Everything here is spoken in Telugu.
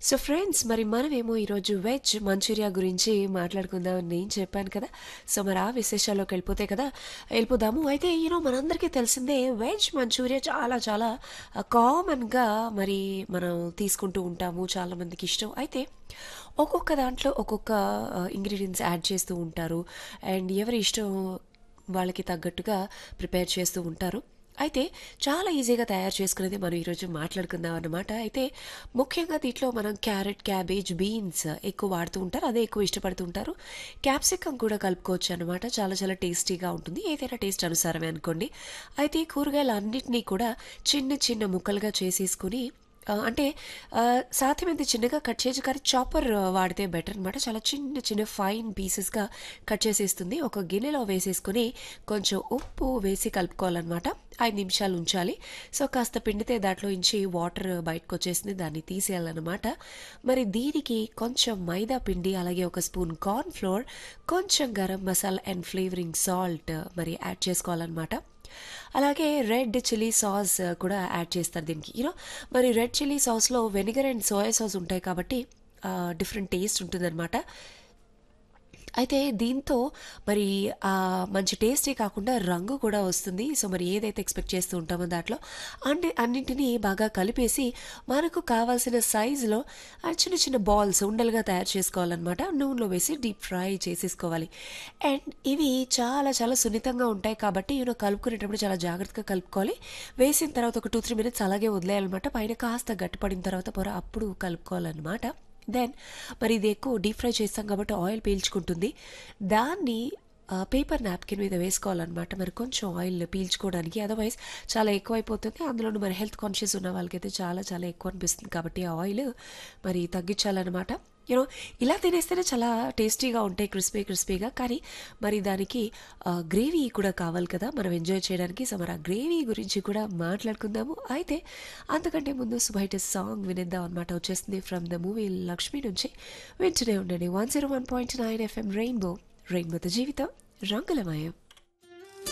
సో ఫ్రెండ్స్ మరి మనమేమో ఈరోజు వెజ్ మంచూరియా గురించి మాట్లాడుకుందామని నేను చెప్పాను కదా సో మరి ఆ విశేషాల్లోకి వెళ్ళిపోతే కదా వెళ్ళిపోదాము అయితే యూనో మనందరికీ తెలిసిందే వెజ్ మంచూరియా చాలా చాలా కామన్గా మరి మనం తీసుకుంటూ ఉంటాము చాలా మందికి ఇష్టం అయితే ఒక్కొక్క దాంట్లో ఒక్కొక్క ఇంగ్రీడియంట్స్ యాడ్ చేస్తూ ఉంటారు అండ్ ఎవరి ఇష్టం వాళ్ళకి తగ్గట్టుగా ప్రిపేర్ చేస్తూ ఉంటారు అయితే చాలా ఈజీగా తయారు చేసుకునేది మనం ఈరోజు మాట్లాడుకుందాం అన్నమాట అయితే ముఖ్యంగా దీంట్లో మనం క్యారెట్ క్యాబేజ్ బీన్స్ ఎక్కువ వాడుతూ ఉంటారు అదే ఎక్కువ ఇష్టపడుతూ ఉంటారు క్యాప్సికమ్ కూడా కలుపుకోవచ్చు అనమాట చాలా చాలా టేస్టీగా ఉంటుంది ఏదైనా టేస్ట్ అనుసారమే అనుకోండి అయితే ఈ కూరగాయలు అన్నింటినీ కూడా చిన్న చిన్న ముక్కలుగా చేసేసుకుని ఆ, అంటే ఆ, సాధ్యమైనంత చిన్నగా కట్ చేసి కానీ చాపర్ వాడితే బెటర్ అనమాట చాలా చిన్న చిన్న ఫైన్ పీసెస్గా కట్ చేసేస్తుంది ఒక గిన్నెలో వేసేసుకొని కొంచెం ఉప్పు వేసి కలుపుకోవాలన్నమాట ఐదు నిమిషాలు ఉంచాలి సో కాస్త పిండితే దాంట్లో నుంచి వాటర్ బయటకు వచ్చేసింది దాన్ని తీసేయాలన్నమాట మరి దీనికి కొంచెం మైదా పిండి అలాగే ఒక స్పూన్ కార్న్ ఫ్లోర్ కొంచెం garam masala and flavouring salt మరి యాడ్ చేసుకోవాలన్నమాట అలాగే రెడ్ చిల్లీ సాస్ కూడా యాడ్ చేస్తారు దీనికి యూనో మరి రెడ్ చిల్లీ సాస్లో వెనిగర్ అండ్ సోయా సాస్ ఉంటాయి కాబట్టి డిఫరెంట్ టేస్ట్ ఉంటుందన్నమాట అయితే దీంతో మరి ఆ మంచి టేస్టే కాకుండా రంగు కూడా వస్తుంది సో మరి ఏదైతే ఎక్స్పెక్ట్ చేస్తూ ఉంటామో దాంట్లో అంటే అన్నింటినీ బాగా కలిపేసి మనకు కావాల్సిన సైజులో ఆ చిన్న చిన్న బాల్స్ ఉండలుగా తయారు చేసుకోవాలన్నమాట నూనెలో వేసి డీప్ ఫ్రై చేసేసుకోవాలి అండ్ ఇవి చాలా చాలా సున్నితంగా ఉంటాయి కాబట్టి ఇవి కలుపుకునేటప్పుడు చాలా జాగ్రత్తగా కలుపుకోవాలి వేసిన తర్వాత ఒక టూ త్రీ మినిట్స్ అలాగే వదిలేయాలన్నమాట పైన కాస్త గట్టిపడిన తర్వాత పొర అప్పుడు కలుపుకోవాలన్నమాట దెన్ మరి ఇది ఎక్కువ డీప్ ఫ్రై చేస్తాం కాబట్టి ఆయిల్ పీల్చుకుంటుంది దాన్ని పేపర్ నాప్కిన్ మీద వేసుకోవాలన్నమాట మరి కొంచెం ఆయిల్ పీల్చుకోవడానికి అదర్వైజ్ చాలా ఎక్కువ అయిపోతుంది అందులోనూ మరి హెల్త్ కాన్షియస్ ఉన్న వాళ్ళకైతే చాలా చాలా ఎక్కువ అనిపిస్తుంది కాబట్టి ఆ ఆయిల్ మరి తగ్గించాలన్నమాట యూనో ఇలా తినేస్తేనే చాలా టేస్టీగా ఉంటాయి క్రిస్పీ క్రిస్పీగా కానీ మరి దానికి గ్రేవీ కూడా కావాలి కదా మనం ఎంజాయ్ చేయడానికి సో మరి ఆ గ్రేవీ గురించి కూడా మాట్లాడుకుందాము అయితే అంతకంటే ముందు సుబైట సాంగ్ వినేద్దాం అనమాట వచ్చేస్తుంది ఫ్రమ్ ద మూవీ లక్ష్మి నుంచి వింటూనే ఉండండి one zero one point nine FM rainbow రెయిన్బోతో జీవితం రంగులమయం